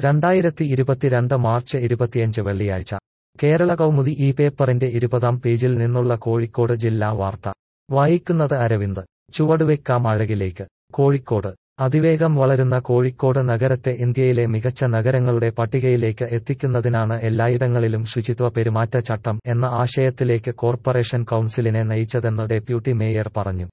രണ്ടായിരത്തി ഇരുപത്തിരണ്ട് മാർച്ച് ഇരുപത്തിയഞ്ച് വെള്ളിയാഴ്ച കേരള കൗമുദി ഈ പേപ്പറിന്റെ ഇരുപതാം പേജിൽ നിന്നുള്ള കോഴിക്കോട് ജില്ലാ വാർത്ത വായിക്കുന്നത് അരവിന്ദ് ചുവടുവെക്കാം അഴകിലേക്ക് കോഴിക്കോട് അതിവേഗം വളരുന്ന കോഴിക്കോട് നഗരത്തെ ഇന്ത്യയിലെ മികച്ച നഗരങ്ങളുടെ പട്ടികയിലേക്ക് എത്തിക്കുന്നതിനാണ് എല്ലായിടങ്ങളിലും ശുചിത്വ പെരുമാറ്റച്ചട്ടം എന്ന ആശയത്തിലേക്ക് കോർപ്പറേഷൻ കൗൺസിലിനെ നയിച്ചതെന്ന് ഡെപ്യൂട്ടി മേയർ പറഞ്ഞു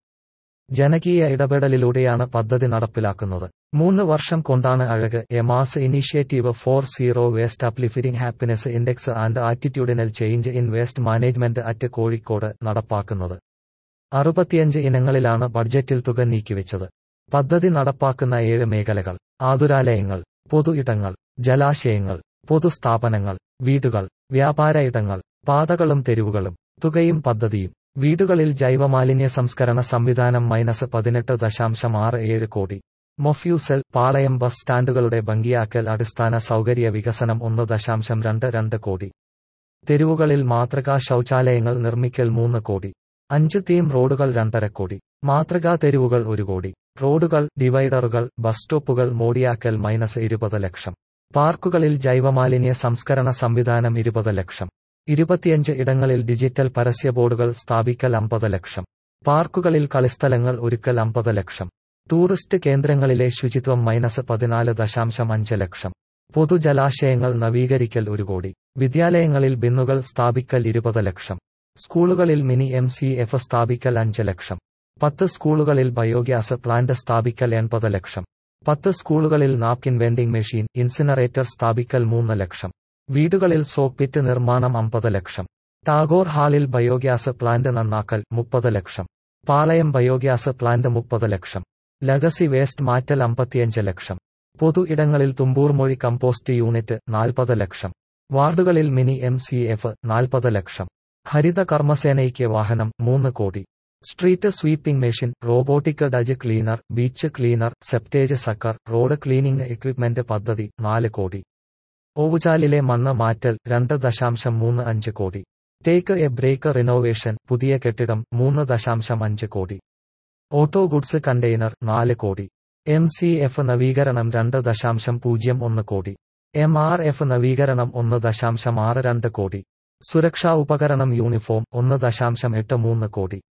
ജനകീയ ഇടപെടലിലൂടെയാണ് പദ്ധതി നടപ്പിലാക്കുന്നത് മൂന്ന് വർഷം കൊണ്ടാണ് Azhak a mass initiative for zero waste uplifting happiness index and attitudinal change in waste management at Kozhikode നടപ്പാക്കുന്നത് അറുപത്തിയഞ്ച് ഇനങ്ങളിലാണ് ബഡ്ജറ്റിൽ തുക നീക്കിവെച്ചത് പദ്ധതി നടപ്പാക്കുന്ന ഏഴ് മേഖലകൾ ആതുരാലയങ്ങൾ പൊതു ഇടങ്ങൾ ജലാശയങ്ങൾ പൊതുസ്ഥാപനങ്ങൾ വീടുകൾ വ്യാപാര ഇടങ്ങൾ പാതകളും തെരുവുകളും തുകയും പദ്ധതിയും വീടുകളിൽ ജൈവമാലിന്യ സംസ്കരണ സംവിധാനം മൈനസ് പതിനെട്ട് ദശാംശം ആറ് ഏഴ് കോടി മൊഫ്യൂസൽ പാളയം ബസ് സ്റ്റാൻഡുകളുടെ ഭംഗിയാക്കൽ അടിസ്ഥാന സൗകര്യ വികസനം ഒന്ന് ദശാംശം രണ്ട് രണ്ട് കോടി തെരുവുകളിൽ മാതൃകാ ശൗചാലയങ്ങൾ നിർമ്മിക്കൽ മൂന്ന് കോടി അഞ്ച് തീം റോഡുകൾ രണ്ടര കോടി മാതൃകാ തെരുവുകൾ ഒരു കോടി റോഡുകൾ ഡിവൈഡറുകൾ ബസ് സ്റ്റോപ്പുകൾ മോടിയാക്കൽ മൈനസ് ഇരുപത് ലക്ഷം പാർക്കുകളിൽ ജൈവമാലിന്യ സംസ്കരണ സംവിധാനം ഇരുപത് ലക്ഷം ഇരുപത്തിയഞ്ച് ഇടങ്ങളിൽ ഡിജിറ്റൽ പരസ്യ ബോർഡുകൾ സ്ഥാപിക്കൽ അമ്പത് ലക്ഷം പാർക്കുകളിൽ കളിസ്ഥലങ്ങൾ ഒരുക്കൽ അമ്പത് ലക്ഷം ടൂറിസ്റ്റ് കേന്ദ്രങ്ങളിലെ ശുചിത്വം മൈനസ് പതിനാല് ദശാംശം അഞ്ച് ലക്ഷം പൊതുജലാശയങ്ങൾ നവീകരിക്കൽ ഒരു കോടി വിദ്യാലയങ്ങളിൽ ബിന്നുകൾ സ്ഥാപിക്കൽ ഇരുപത് ലക്ഷം സ്കൂളുകളിൽ മിനി എം സി എഫ് സ്ഥാപിക്കൽ അഞ്ച് ലക്ഷം പത്ത് സ്കൂളുകളിൽ ബയോഗ്യാസ് പ്ലാന്റ് സ്ഥാപിക്കൽ എൺപത് ലക്ഷം പത്ത് സ്കൂളുകളിൽ നാപ്കിൻ വെൻഡിംഗ് മെഷീൻ ഇൻസിനറേറ്റർ സ്ഥാപിക്കൽ മൂന്ന് ലക്ഷം വീടുകളിൽ സോപ്പിറ്റ് നിർമ്മാണം അമ്പത് ലക്ഷം ടാഗോർ ഹാളിൽ ബയോഗ്യാസ് പ്ലാന്റ് നന്നാക്കൽ മുപ്പത് ലക്ഷം പാളയം ബയോഗ്യാസ് പ്ലാന്റ് മുപ്പത് ലക്ഷം ലഗസി വേസ്റ്റ് മാറ്റൽ അമ്പത്തിയഞ്ച് ലക്ഷം പൊതു ഇടങ്ങളിൽ തുമ്പൂർമൊഴി കമ്പോസ്റ്റ് യൂണിറ്റ് നാൽപ്പത് ലക്ഷം വാർഡുകളിൽ മിനി എം സി എഫ് നാൽപ്പത് ലക്ഷം ഹരിത കർമ്മസേനയ്ക്ക് വാഹനം മൂന്ന് കോടി സ്ട്രീറ്റ് സ്വീപ്പിംഗ് മെഷീൻ റോബോട്ടിക് ഡജ് cleaner beach cleaner septage sucker road cleaning equipment പദ്ധതി നാല് കോടി ഓവുചാലിലെ മണ്ണ് മാറ്റൽ രണ്ട് ദശാംശം മൂന്ന് അഞ്ച് കോടി ടേക്ക് എ ബ്രേക്ക് റിനോവേഷൻ പുതിയ കെട്ടിടം മൂന്ന് ദശാംശം അഞ്ച് കോടി ഓട്ടോ ഗുഡ്സ് കണ്ടെയ്നർ നാല് കോടി എം സി എഫ് നവീകരണം രണ്ട് ദശാംശം പൂജ്യം ഒന്ന് കോടി എം ആർ എഫ് നവീകരണം ഒന്ന് ദശാംശം ആറ് രണ്ട് കോടി സുരക്ഷാ ഉപകരണം യൂണിഫോം ഒന്ന് ദശാംശം എട്ട് മൂന്ന് കോടി